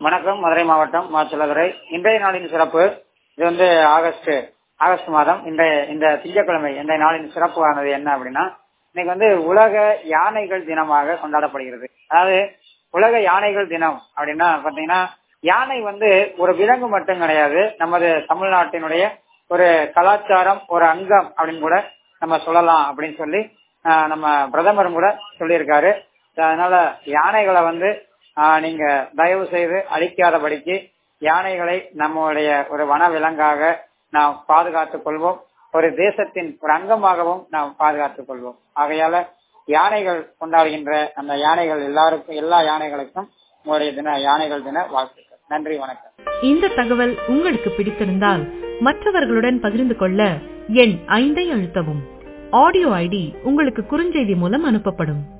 வணக்கம் மதுரை மாவட்டம் மாச்சலதுறை இன்றைய நாளின் சிறப்பு இது வந்து ஆகஸ்ட் ஆகஸ்ட் மாதம் இந்த இந்த திங்கட்கிழமை இன்றைய நாளின் சிறப்பானது என்ன அப்படின்னா இன்னைக்கு வந்து உலக யானைகள் தினமாக கொண்டாடப்படுகிறது அதாவது உலக யானைகள் தினம் அப்படின்னா பாத்தீங்கன்னா யானை வந்து ஒரு விலங்கு மட்டும் கிடையாது நமது தமிழ்நாட்டினுடைய ஒரு கலாச்சாரம் ஒரு அங்கம் அப்படின்னு கூட நம்ம சொல்லலாம் அப்படின்னு சொல்லி ஆஹ் நம்ம பிரதமரும் கூட சொல்லியிருக்காரு அதனால யானைகளை வந்து ஆஹ் நீங்க தயவு செய்து அழிக்காதபடிக்கு யானைகளை நம்முடைய ஒரு வன விலங்காக நாம் பாதுகாத்துக் கொள்வோம் ஒரு தேசத்தின் ஒரு அங்கமாகவும் நாம் பாதுகாத்துக் கொள்வோம் ஆகையால யானைகள் கொண்டாடுகின்ற அந்த யானைகள் எல்லாருக்கும் எல்லா யானைகளுக்கும் உங்களுடைய தின யானைகள் தின வாழ்த்துக்கள் நன்றி வணக்கம் இந்த தகவல் உங்களுக்கு பிடித்திருந்தால் மற்றவர்களுடன் பகிர்ந்து கொள்ள எண் ஐந்தை அழுத்தவும் ஆடியோ ஐடி உங்களுக்கு குறுஞ்செய்தி மூலம் அனுப்பப்படும்